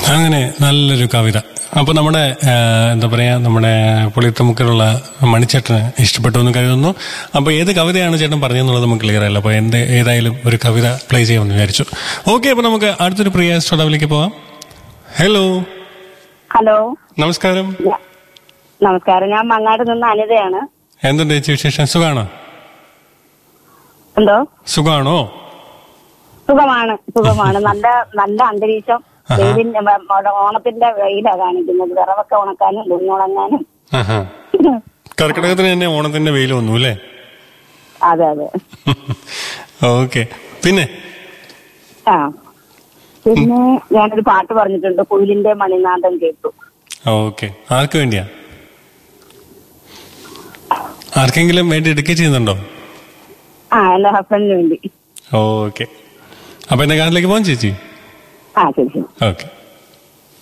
അങ്ങനെ നല്ലൊരു കവിത അപ്പൊ നമ്മുടെ ആ, എന്താ പറയാ നമ്മുടെ പുളിത്തമുക്കിലുള്ള മണിച്ചേട്ടന് ഇഷ്ടപ്പെട്ടു എന്ന് കരുതുന്നു അപ്പൊ ഏത് കവിതയാണ് ചേട്ടൻ പറഞ്ഞതെന്നുള്ളത് നമുക്ക് ക്ലിയർ അല്ല അപ്പൊ എന്ത് ഏതായാലും ഒരു കവിത പ്ലേ ചെയ്യാമെന്ന് വിചാരിച്ചു ഓക്കെ അപ്പൊ നമുക്ക് അടുത്തൊരു പ്രിയ ശ്രോതാവിലേക്ക് പോവാം ഹലോ ഹലോ നമസ്കാരം ഞ- നമസ്കാരം ഞാൻ മങ്ങാട് നിന്ന് അനിതയാണ് എന്തുണ്ട് ചേച്ചി വിശേഷം സുഖാണോ എന്തോ സുഖാണോ സുഖമാണ് സുഖമാണ് നല്ല നല്ല അന്തരീക്ഷം ആഹാ. വെയിലിന്റെ മ- മ- ഓണത്തിന്റെ വെയിലാ കാണിക്കുന്നത് വിറവൊക്കെ ഉണക്കാനും തുണിയുണങ്ങാനും ആഹാ. കർക്കിടകത്തിന് തന്നെ ഓണത്തിന്റെ വെയിൽ വന്നു അല്ലേ അതെ അതെ ഓക്കെ പിന്നെ ആ പിന്നെ ഞാനൊരു പാട്ട് പറഞ്ഞിട്ടുണ്ട് കുയിലിന്റെ മണിനാഥം കേട്ടു ഓക്കെ ആർക്ക് വേണ്ടിയാ ആർക്കെങ്കിലും വേണ്ടി എടുക്കുക ചെയ്യുന്നുണ്ടോ ആ എന്റെ ഹസ്ബൻഡിന് വേണ്ടി ഓക്കെ അപ്പൊ എന്റെ ഗാനത്തിലേക്ക് പോകാം ചേച്ചി ആ ശരി ശരി ഓക്കെ